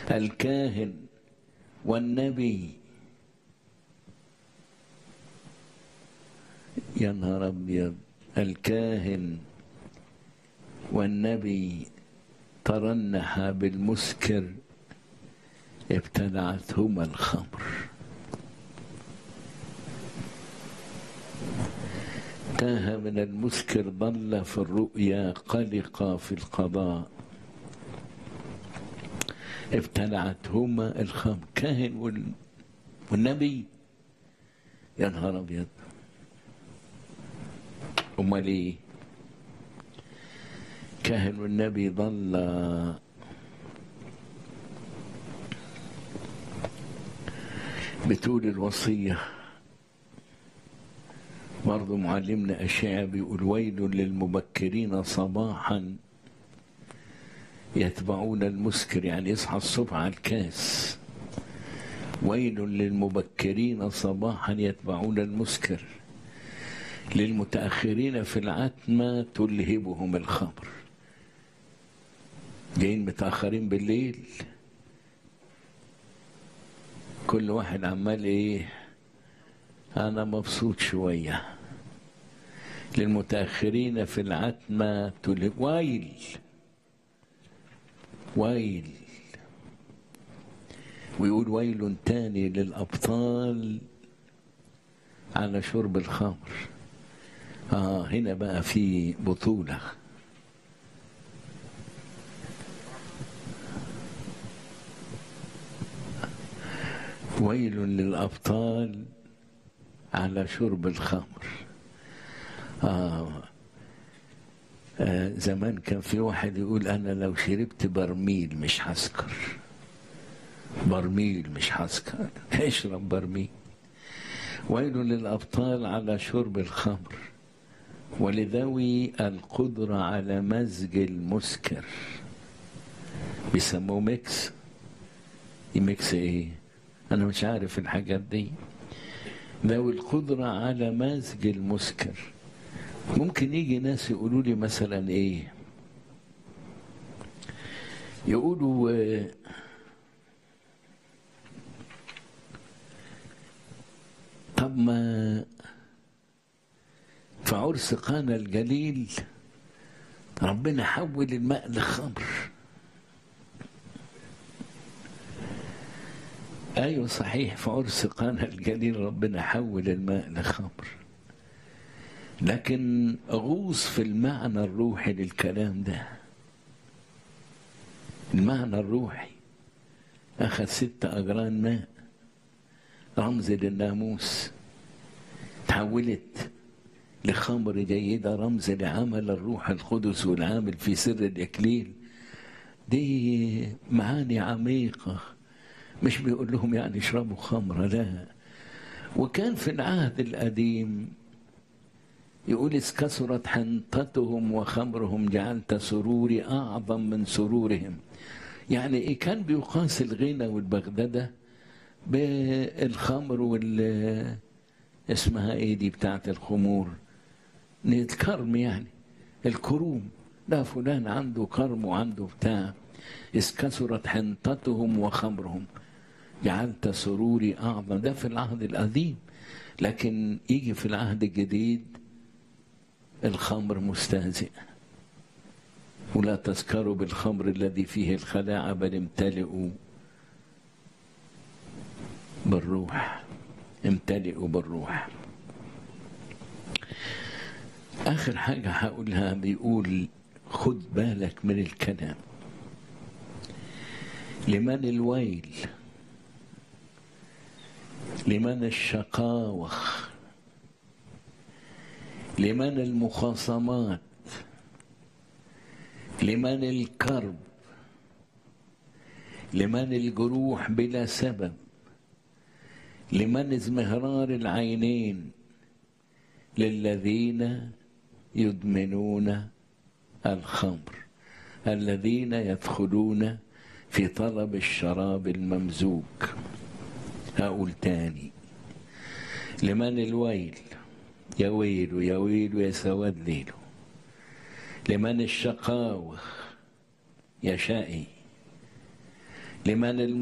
الكاهن والنبي يا نهار ابيض الكاهن والنبي ترنح بالمسكر ابتلعتهما الخمر تاه من المسكر ضل في الرؤيا قلق في القضاء ابتلعتهما الخمر كاهن وال... والنبي يا نهار ابيض امال ايه كاهن والنبي ضل بتقول الوصية برضه معلمنا أشعة بيقول ويل للمبكرين صباحا يتبعون المسكر يعني يصحى الصبح على الكاس ويل للمبكرين صباحا يتبعون المسكر للمتأخرين في العتمة تلهبهم الخمر جايين متأخرين بالليل كل واحد عمال ايه انا مبسوط شوية للمتأخرين في العتمة تلهب ويل ويل ويقول ويل تاني للأبطال على شرب الخمر آه هنا بقى في بطولة ويل للأبطال على شرب الخمر آه. آه زمان كان في واحد يقول أنا لو شربت برميل مش هسكر برميل مش هسكر اشرب برميل ويل للأبطال على شرب الخمر ولذوي القدرة على مزج المسكر بيسموه ميكس ميكس ايه انا مش عارف الحاجات دي ذوي القدرة على مزج المسكر ممكن يجي ناس يقولوا لي مثلا ايه يقولوا آه طب ما في عرس قانا الجليل ربنا حول الماء لخمر ايوه صحيح في عرس قانا الجليل ربنا حول الماء لخمر لكن غوص في المعنى الروحي للكلام ده المعنى الروحي اخذ ست اجران ماء رمز للناموس تحولت لخمر جيدة رمز لعمل الروح القدس والعامل في سر الإكليل دي معاني عميقة مش بيقول لهم يعني اشربوا خمرة لا وكان في العهد القديم يقول إذ كثرت حنطتهم وخمرهم جعلت سروري أعظم من سرورهم يعني إيه كان بيقاس الغنى والبغدادة بالخمر وال اسمها ايه دي بتاعت الخمور الكرم يعني الكروم لا فلان عنده كرم وعنده بتاع إذ كثرت حنطتهم وخمرهم جعلت سروري أعظم ده في العهد القديم لكن يجي في العهد الجديد الخمر مستهزئ ولا تسكروا بالخمر الذي فيه الخلاعة بل امتلئوا بالروح امتلئوا بالروح آخر حاجة هقولها بيقول خد بالك من الكلام لمن الويل لمن الشقاوة لمن المخاصمات لمن الكرب لمن الجروح بلا سبب لمن ازمهرار العينين للذين يدمنون الخمر الذين يدخلون في طلب الشراب الممزوج هقول تاني لمن الويل يا ويل يا ويل يا سواد ليله لمن الشقاوة يا شقي لمن